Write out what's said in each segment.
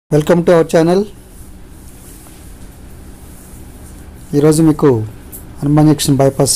Welcome to our channel ఈరోజు మీకు Hanuman junction bypass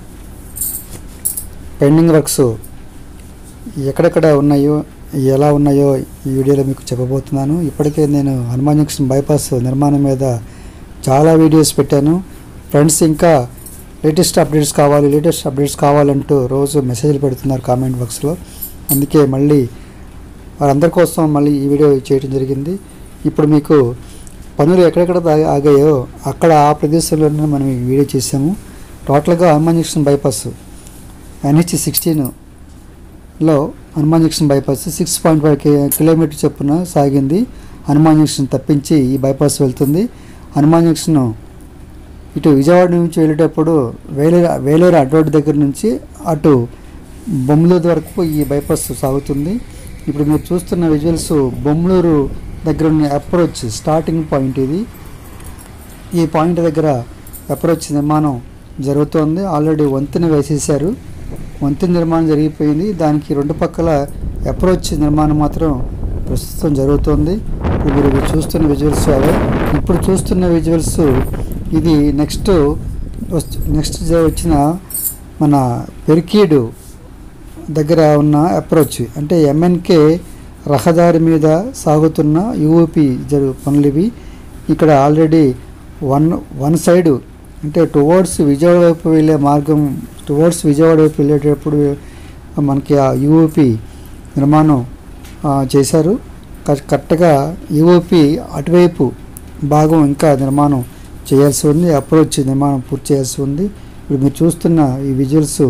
pending works ఎక్కడెక్కడ ఉన్నాయో ఎలా ఉన్నాయో ఈ వీడియోలో మీకు చెప్పబోతున్నాను ఇప్పటికే నేను హనుమాన్ జంక్షన్ బైపాస్ నిర్మాణం మీద చాలా వీడియోస్ పెట్టాను ఫ్రెండ్స్ ఇంకా లేటెస్ట్ అప్డేట్స్ కావాలి లేటెస్ట్ అప్డేట్స్ కావాలంటూ రోజు మెసేజ్లు పెడుతున్నారు కామెంట్ బాక్స్లో అందుకే మళ్ళీ వారందరి కోసం మళ్ళీ ఈ వీడియో చేయడం జరిగింది ఇప్పుడు మీకు పనులు ఎక్కడెక్కడ ఆగా- ఆగాయో అక్కడ ఆ ప్రదేశంలోనే మనం ఈ వీడియో చేసాము టోటల్గా హనుమాన్ జంక్షన్ బైపాస్ ఎన్హెచ్ సిక్స్టీన్లో Hanuman junction bypass six point five kilometer చొప్పున సాగింది హనుమాన్ జంక్షన్ తప్పించి ఈ బైపాస్ వెళ్తుంది హనుమాన్ జంక్షన్ ఇటు విజయవాడ నుంచి వెళ్ళేటప్పుడు వేలేరు వేలేరు అడ్రోడ్ దగ్గర నుంచి అటు బొమ్మలూరు వరకు ఈ బైపాస్ సాగుతుంది ఇప్పుడు మీరు చూస్తున్న విజువల్స్ బొమ్మలూరు దగ్గర ఉన్న అప్రోచ్ స్టార్టింగ్ పాయింట్ ఇది ఈ పాయింట్ దగ్గర అప్రోచ్ నిర్మాణం జరుగుతోంది ఆల్రెడీ వంతెన వేసేసారు వంతెన నిర్మాణం జరిగిపోయింది దానికి రెండు పక్కల అప్రోచ్ నిర్మాణం మాత్రం ప్రస్తుతం జరుగుతోంది ఇప్పుడు మీరు ఇవి చూస్తున్న విజువల్స్ అవే ఇప్పుడు చూస్తున్న విజువల్స్ ఇది నెక్స్ట్ నెక్స్ట్ వచ్చిన మన పెరికీడు దగ్గర ఉన్న అప్రోచ్ అంటే ఎంఎన్కే రహదారి మీద సాగుతున్న యూఓపి జరుగు పనులు ఇవి ఇక్కడ ఆల్రెడీ వన్ వన్ సైడ్ అంటే టువర్డ్స్ విజయవాడ వైపు వెళ్ళే మార్గం టువర్డ్స్ విజయవాడ వైపు వెళ్ళేటప్పుడు మనకి ఆ యూఓపి నిర్మాణం ఆ, చేశారు కరె- కరెక్ట్గా యూఓపి అటువైపు భాగం ఇంకా నిర్మాణం చేయాల్సి ఉంది అప్రోచ్ నిర్మాణం పూర్తి చేయాల్సి ఉంది ఇప్పుడు మీరు చూస్తున్న ఈ విజువల్స్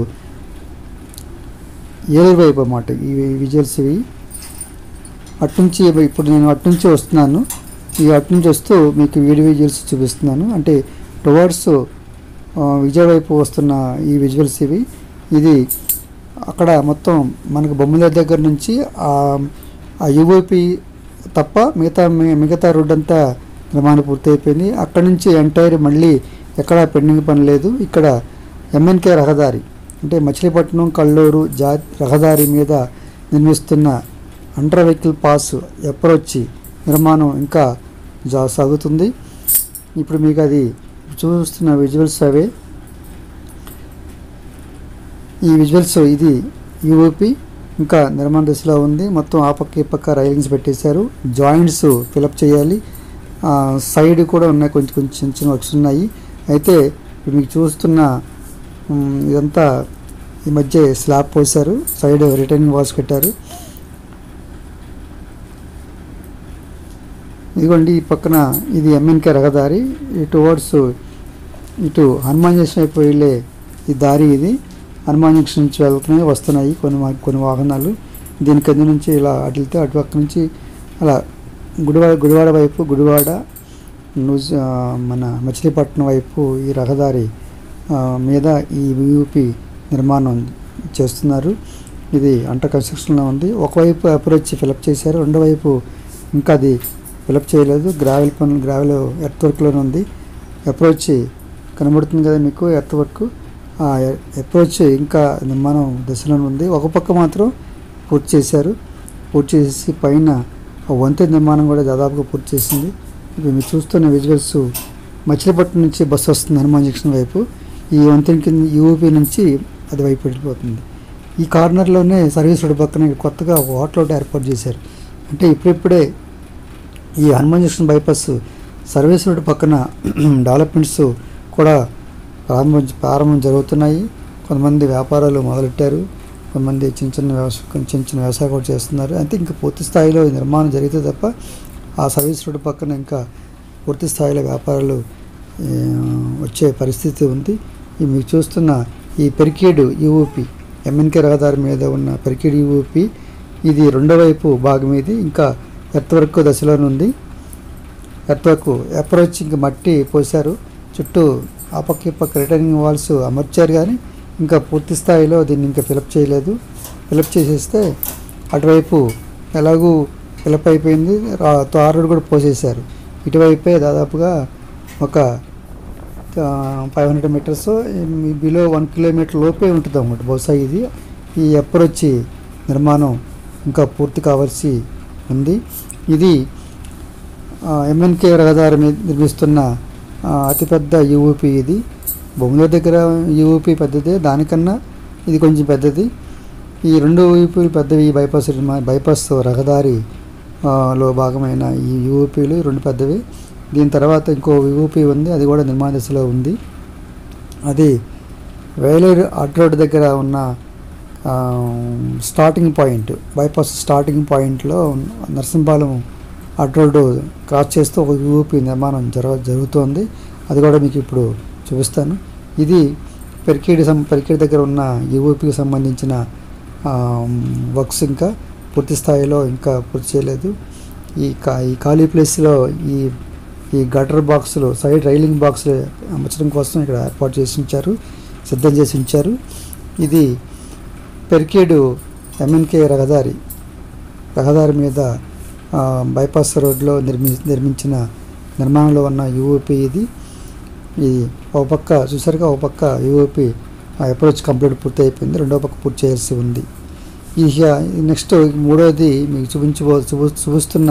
ఏలూరు వైపు అన్నమాట ఈ విజువల్స్ ఇవి అట్నుంచి ఇప్పుడు నేను అట్నుంచి వస్తున్నాను ఈ అట్నుంచి వస్తూ మీకు వీడియో విజువల్స్ చూపిస్తున్నాను అంటే టువర్డ్స్ విజయవాడ వైపు వస్తున్న ఈ విజువల్స్ ఇవి ఇది అక్కడ మొత్తం మనకు బొమ్మల దగ్గర నుంచి ఆ- ఆ యూఓపి తప్ప మిగతా మి- మిగతా రోడ్ అంతా నిర్మాణం పూర్తయిపోయింది అక్కడ నుంచి ఎంటైర్ మళ్ళీ ఎక్కడా పెండింగ్ పని లేదు ఇక్కడ ఎంఎన్కే రహదారి అంటే మచిలీపట్నం కల్లూరు జా రహదారి మీద నిర్మిస్తున్న అండర్ వెహికల్ పాస్ అప్రోచ్ నిర్మాణం ఇంకా జా సాగుతుంది ఇప్పుడు మీకు అది చూస్తున్న విజువల్స్ అవే ఈ విజువల్స్ ఇది యూఓపి ఇంకా నిర్మాణ దశలో ఉంది మొత్తం ఆ పక్క ఈ పక్క రైలింగ్స్ పెట్టేశారు జాయింట్స్ ఫిలప్ చేయాలి ఆ, సైడ్ కూడా ఉన్నాయి కొంచెం కొంచెం చిన్న చిన్న వర్క్స్ ఉన్నాయి అయితే ఇప్పుడు మీకు చూస్తున్న ఉమ్, ఇదంతా ఈ మధ్య స్లాబ్ పోసారు సైడ్ రిటర్నింగ్ వాల్స్ కట్టారు ఇదిగోండి ఈ పక్కన ఇది ఎంఎన్కే రహదారి ఈ టువర్డ్స్ ఇటు హనుమాన్ జంక్షన్ వైపు వెళ్ళే ఈ దారి ఇది హనుమాన్ జంక్షన్ నుంచి వెళ్తున్నాయి వస్తున్నాయి కొన్ని వా- కొన్ని వాహనాలు దీని కింద నుంచి ఇలా అటు వెళ్తే అటు పక్క నుంచి అలా గుడివాడ గుడివాడ వైపు గుడివాడ నూజ్ ఆ, మన మచిలీపట్నం వైపు ఈ రహదారి ఆ, మీద ఈ వియూపి నిర్మాణం చేస్తున్నారు ఇది అంటర్ కన్స్ట్రక్షన్లో ఉంది ఒకవైపు అప్రోచ్ ఫిలప్ చేశారు రెండో వైపు ఇంకా అది ఫిలప్ చేయలేదు గ్రావెల్ పనులు గ్రావెల్ ఎర్త్ వర్క్లోనే ఉంది అప్రోచ్ కనబడుతుంది కదా మీకు ఎర్త్ వర్క్ ఆ అప్రోచ్ ఇంకా నిర్మాణం దశలో ఉంది ఒక పక్క మాత్రం పూర్తి చేశారు పూర్తి చేసి పైన ఆ వంతెన నిర్మాణం కూడా దాదాపుగా పూర్తి చేసింది ఇప్పుడు మీరు చూస్తున్న విజువల్స్ మచిలీపట్నం నుంచి బస్సు వస్తుంది హనుమాన్ జంక్షన్ వైపు ఈ వంతెన కింద యూపీ నుంచి అది వైపు వెళ్ళిపోతుంది ఈ కార్నర్లోనే సర్వీస్ రోడ్ పక్కన ఇక్కడ కొత్తగా ఒక హోటల్ ఒకటి ఏర్పాటు చేశారు అంటే ఇప్పుడిప్పుడే ఈ Hanuman junction bypass service road పక్కన డెవలప్మెంట్స్ కూడా ప్రారంభం ప్రారంభం జరుగుతున్నాయి కొంతమంది వ్యాపారాలు మొదలెట్టారు కొంతమంది చిన్న చిన్న వ్యవసాయ చిన్న చిన్న వ్యవసాయం కూడా చేస్తున్నారు అంటే ఇంకా పూర్తి స్థాయిలో ఈ నిర్మాణం జరిగితే తప్ప ఆ సర్వీస్ రోడ్ పక్కన ఇంకా పూర్తి స్థాయిలో వ్యాపారాలు ఆ, వచ్చే పరిస్థితి ఉంది ఈ మీరు చూస్తున్న ఈ పెరికేడు యూఓపి ఎంఎన్కే రహదారి మీద ఉన్న పెరికేడు యూఓపి ఇది రెండో వైపు భాగం ఇది ఇంకా ఎర్త్ వర్క్ దశలోనే ఉంది ఎర్త్ వర్క్ అప్రోచ్ ఇంకా మట్టి పోశారు చుట్టూ ఆ పక్క ఈ పక్క రిటర్నింగ్ వాల్స్ అమర్చారు కానీ ఇంకా పూర్తి స్థాయిలో దీన్ని ఇంకా ఫిలప్ చేయలేదు ఫిలప్ చేసేస్తే అటువైపు ఎలాగూ ఫిలప్ అయిపోయింది రా- తార్ రోడ్ కూడా పోసేశారు ఇటువైపే దాదాపుగా ఒక five hundred meters below one kilometer లోపే ఉంటుంది అన్నమాట బహుశా ఇది ఈ అప్రోచ్ నిర్మాణం ఇంకా పూర్తి కావాల్సి ఉంది ఇది ఎంఎన్కే రహదారి మీద నిర్మిస్తున్న ఆ, అతిపెద్ద యూపీ ఇది బొమ్మల దగ్గర యూపీ పెద్దదే దానికన్నా ఇది కొంచెం పెద్దది ఈ రెండు యూపీలు పెద్దవి ఈ బైపాస్ నిర్మా- బైపాస్ రహదారి ఆ, లో భాగమైన ఈ యూపీలు రెండు పెద్దవి దీని తర్వాత ఇంకో యూపీ ఉంది అది కూడా నిర్మాణ దశలో ఉంది అది వేలేరు అడ్ రోడ్ దగ్గర ఉన్న ఆ, స్టార్టింగ్ పాయింట్ బైపాస్ స్టార్టింగ్ పాయింట్లో నరసింహాలం అడ్ రోడ్డు క్రాస్ చేస్తూ ఒక యూపీ నిర్మాణం జరగ జరుగుతోంది అది కూడా మీకు ఇప్పుడు చూపిస్తాను ఇది పెరికేడి సం పెరికేడి దగ్గర ఉన్న యూపీకి సంబంధించిన ఆ, వర్క్స్ ఇంకా పూర్తి స్థాయిలో ఇంకా పూర్తి చేయలేదు ఈ కా ఈ ఖాళీ ప్లేస్లో ఈ ఈ గటర్ బాక్సులు సైడ్ రైలింగ్ బాక్సులు అమర్చడం కోసం ఇక్కడ ఏర్పాటు చేసి ఉంచారు సిద్ధం చేసి ఉంచారు ఇది పెరికేడు ఎంఎన్కే రహదారి రహదారి మీద ఆ, బైపాస్ రోడ్లో నిర్మి నిర్మించిన నిర్మాణంలో ఉన్న యూఓపి ఇది ఈ ఒక పక్క చూసారుగా ఒక పక్క యూఓపి అప్రోచ్ కంప్లీట్ పూర్తి అయిపోయింది రెండో పక్క పూర్తి చేయాల్సి ఉంది ఇక నెక్స్ట్ మూడోది మీకు చూపించబో చూపు చూపిస్తున్న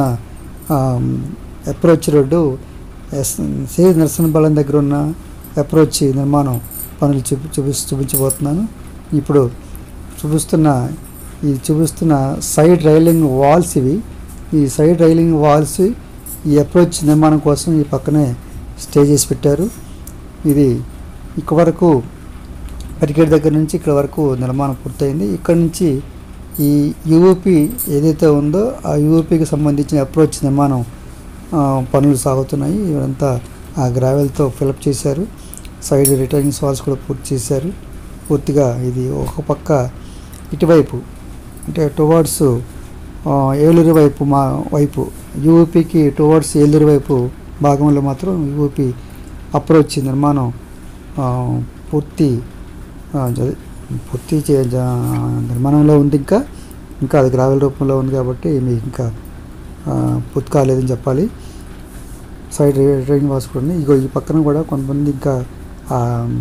approach road S C Narasimhapalem దగ్గర ఉన్న అప్రోచ్ నిర్మాణం పనులు చూపి చూపి చూపించబోతున్నాను ఇప్పుడు చూపిస్తున్న ఈ చూపిస్తున్న సైడ్ రైలింగ్ వాల్స్ ఇవి ఈ సైడ్ రైలింగ్ వాల్స్ ఈ అప్రోచ్ నిర్మాణం కోసం ఈ పక్కనే స్టే చేసి పెట్టారు ఇది ఇక్కడ వరకు పరిగెట్ దగ్గర నుంచి ఇక్కడ వరకు నిర్మాణం పూర్తయింది ఇక్కడ నుంచి ఈ యూఓపి ఏదైతే ఉందో ఆ యూఓపికి సంబంధించిన అప్రోచ్ నిర్మాణం ఆ, పనులు సాగుతున్నాయి ఇవంతా ఆ గ్రావెల్తో ఫిలప్ చేశారు సైడ్ రిటర్నింగ్ వాల్స్ కూడా పూర్తి చేశారు పూర్తిగా ఇది ఒక పక్క ఇటువైపు అంటే టువర్డ్స్ ఏలూరు వైపు మా వైపు యూఓపికి టువర్డ్స్ ఏలూరు వైపు భాగంలో మాత్రం యూఓపి అప్రోచ్ నిర్మాణం ఆ, పూర్తి ఆ, జ- పూర్తి చే జ- నిర్మాణంలో ఉంది ఇంకా ఇంకా అది గ్రావెల్ రూపంలో ఉంది కాబట్టి మీకు ఇంకా ఆ, పూర్తి కాలేదని చెప్పాలి సైడ్ డ్రైవింగ్ వాస్ కూడా ఉన్నాయి. ఇగో ఈ పక్కన కూడా కొంతమంది ఇంకా ఆ,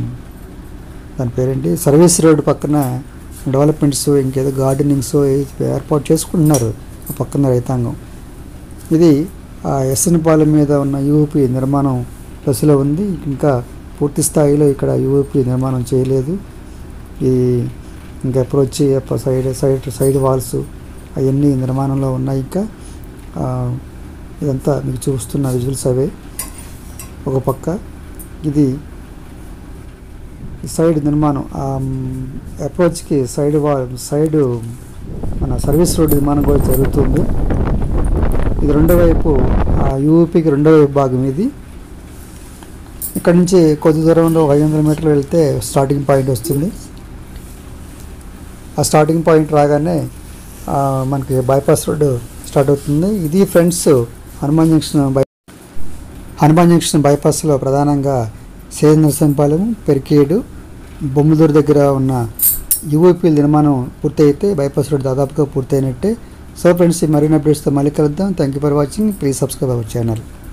దాని పేరేంటి సర్వీస్ రోడ్ పక్కన డెవలప్మెంట్స్ ఇంకేదో గార్డెనింగ్స్ ఏర్పాటు చేసుకుంటున్నారు ఆ పక్కన రైతాంగం ఇది ఆ ఎస్ఎన్పాలెం మీద ఉన్న యూపీ నిర్మాణం దశలో ఉంది ఇంకా పూర్తి స్థాయిలో ఇక్కడ యూపీ నిర్మాణం చేయలేదు ఈ ఇంకా approach side side side walls అవన్నీ నిర్మాణంలో ఉన్నాయి ఇంకా ఆ, ఇదంతా మీకు చూస్తున్న విజువల్స్ అవే ఒక పక్క ఇది ఈ సైడ్ నిర్మాణం అప్రోచ్కి సైడ్ వా సైడ్ మన సర్వీస్ రోడ్ నిర్మాణం కూడా జరుగుతుంది ఇది రెండో వైపు ఆ యూపీకి రెండో వైపు భాగం ఇది ఇక్కడ నుంచి కొద్ది దూరంలో ఒక ఐదు వందల మీటర్లు వెళ్తే స్టార్టింగ్ పాయింట్ వస్తుంది ఆ స్టార్టింగ్ పాయింట్ రాగానే ఆ, మనకి బైపాస్ రోడ్డు స్టార్ట్ అవుతుంది ఇది friends Hanuman junction by Hanuman junction బైపాస్లో ప్రధానంగా సేద నరసింహపాలెం పెరికేడు బొమ్మదూరు దగ్గర ఉన్న యూఓపీల నిర్మాణం పూర్తయితే బైపాస్ రోడ్ దాదాపుగా పూర్తయినట్టే సో ఫ్రెండ్స్ ఈ మరిన్ని అప్డేట్స్తో మళ్ళీ కలుద్దాం thank you for watching please subscribe our channel